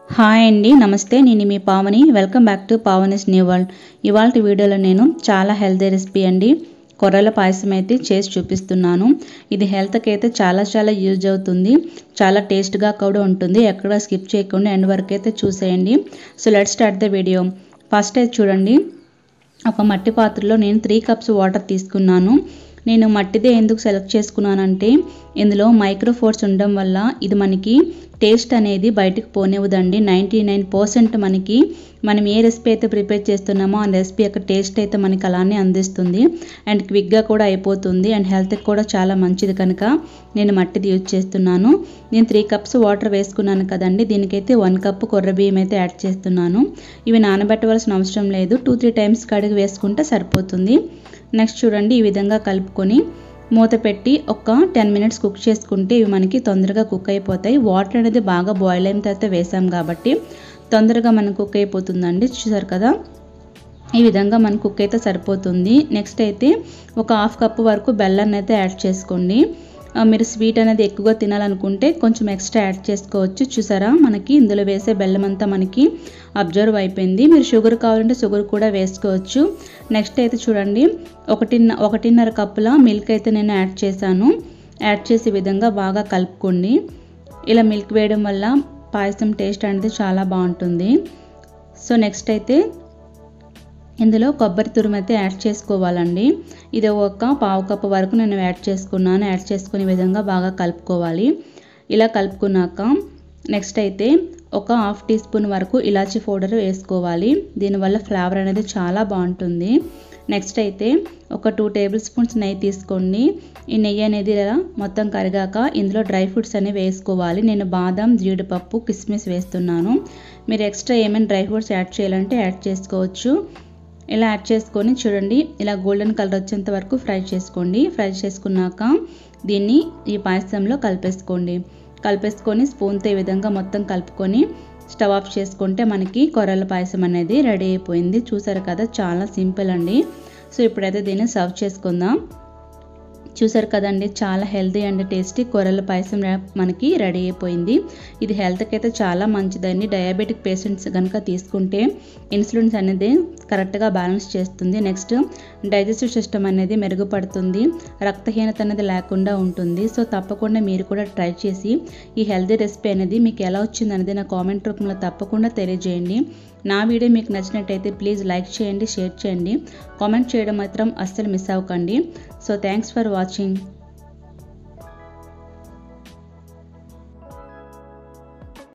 hi అండి నమస్తే నేను మీ Pavani welcome back to Pavani's new world ఇవాళ వీడియోలో నేను చాలా హెల్తీ రెసిపీ అండి కొర్రల పాయసం అయితే చేసి చూపిస్తున్నాను ఇది హెల్త్కి అయితే చాలా చాలా యూజ్ అవుతుంది చాలా టేస్ట్గా కూడా ఉంటుంది ఎక్కడ స్కిప్ చేయకుండా ఎండ్ వరకు అయితే చూసేయండి so let start the video first అయితే చూడండి ఒక మట్టి పాత్రలో నేను త్రీ కప్స్ వాటర్ తీసుకున్నాను నేను మట్టిదే ఎందుకు సెలెక్ట్ చేసుకున్నానంటే ఇందులో మైక్రోఫోర్స్ ఉండడం వల్ల ఇది మనకి టేస్ట్ అనేది బయటకు పోనివ్వదండి నైంటీ నైన్ పర్సెంట్ మనకి మనం ఏ రెసిపీ అయితే ప్రిపేర్ చేస్తున్నామో ఆ రెసిపీ యొక్క టేస్ట్ అయితే మనకి అలానే అందిస్తుంది అండ్ క్విక్గా కూడా అయిపోతుంది అండ్ హెల్త్కి కూడా చాలా మంచిది కనుక నేను మట్టిది యూజ్ చేస్తున్నాను నేను త్రీ కప్స్ వాటర్ వేసుకున్నాను కదండి దీనికైతే వన్ కప్ కొర్ర బియ్యం అయితే యాడ్ చేస్తున్నాను ఇవి నానబెట్టవలసిన అవసరం లేదు టూ త్రీ టైమ్స్ కడిగి వేసుకుంటే సరిపోతుంది నెక్స్ట్ చూడండి ఈ విధంగా కలుపుకొని మూత పెట్టి ఒక టెన్ మినిట్స్ కుక్ చేసుకుంటే ఇవి మనకి తొందరగా కుక్ అయిపోతాయి వాటర్ అనేది బాగా బాయిల్ అయిన తర్వాత వేసాం కాబట్టి తొందరగా మనకు కుక్ అయిపోతుందండి చూసారు కదా ఈ విధంగా మనకు కుక్ అయితే సరిపోతుంది నెక్స్ట్ అయితే ఒక హాఫ్ కప్ వరకు బెల్లాన్ని అయితే యాడ్ చేసుకోండి మీరు స్వీట్ అనేది ఎక్కువగా తినాలనుకుంటే కొంచెం ఎక్స్ట్రా యాడ్ చేసుకోవచ్చు చూసారా మనకి ఇందులో వేసే బెల్లం అంతా మనకి అబ్జర్వ్ అయిపోయింది మీరు షుగర్ కావాలంటే షుగర్ కూడా వేసుకోవచ్చు నెక్స్ట్ అయితే చూడండి ఒకటిన్న ఒకటిన్నర కప్పుల మిల్క్ అయితే నేను యాడ్ చేశాను యాడ్ చేసే విధంగా బాగా కలుపుకోండి ఇలా మిల్క్ వేయడం వల్ల పాయసం టేస్ట్ అనేది చాలా బాగుంటుంది సో నెక్స్ట్ అయితే ఇందులో కొబ్బరి తురుము అయితే యాడ్ చేసుకోవాలండి ఇది ఒక పావు కప్పు వరకు నేను యాడ్ చేసుకున్నాను యాడ్ చేసుకునే విధంగా బాగా కలుపుకోవాలి ఇలా కలుపుకున్నాక నెక్స్ట్ అయితే ఒక హాఫ్ టీ స్పూన్ వరకు ఇలాచీ పౌడర్ వేసుకోవాలి దీనివల్ల ఫ్లేవర్ అనేది చాలా బాగుంటుంది నెక్స్ట్ అయితే ఒక టూ టేబుల్ స్పూన్స్ నెయ్యి తీసుకోండి ఈ నెయ్యి అనేది ఇలా మొత్తం కరిగాక ఇందులో డ్రై ఫ్రూట్స్ అనేవి వేసుకోవాలి నేను బాదం జీడిపప్పు కిస్మిస్ వేస్తున్నాను మీరు ఎక్స్ట్రా ఏమైనా డ్రై ఫ్రూట్స్ యాడ్ చేయాలంటే యాడ్ చేసుకోవచ్చు ఇలా యాడ్ చేసుకొని చూడండి ఇలా గోల్డెన్ కలర్ వచ్చేంత వరకు ఫ్రై చేసుకోండి ఫ్రై చేసుకున్నాక దీన్ని ఈ పాయసంలో కలిపేసుకోండి కలిపేసుకొని స్పూన్తో ఈ విధంగా మొత్తం కలుపుకొని స్టవ్ ఆఫ్ చేసుకుంటే మనకి కొర్రల పాయసం అనేది రెడీ అయిపోయింది చూసారు కదా చాలా సింపుల్ అండి సో ఇప్పుడైతే దీన్ని సర్వ్ చేసుకుందాం చూసారు కదండి చాలా హెల్తీ అండ్ టేస్టీ కొర్రల పాయసం మనకి రెడీ అయిపోయింది ఇది హెల్త్కి అయితే చాలా మంచిదండి డయాబెటిక్ పేషెంట్స్ కనుక తీసుకుంటే ఇన్సులిన్స్ అనేది కరెక్ట్గా బ్యాలెన్స్ చేస్తుంది నెక్స్ట్ డైజెస్టివ్ సిస్టమ్ అనేది మెరుగుపడుతుంది రక్తహీనత అనేది లేకుండా ఉంటుంది సో తప్పకుండా మీరు కూడా ట్రై చేసి ఈ హెల్తీ రెసిపీ అనేది మీకు ఎలా వచ్చింది అనేది నా కామెంట్ రూపంలో తప్పకుండా తెలియజేయండి నా వీడియో మీకు నచ్చినట్టయితే ప్లీజ్ లైక్ చేయండి షేర్ చేయండి కామెంట్ చేయడం మాత్రం అస్సలు మిస్ అవ్వకండి సో థ్యాంక్స్ ఫర్ వాచింగ్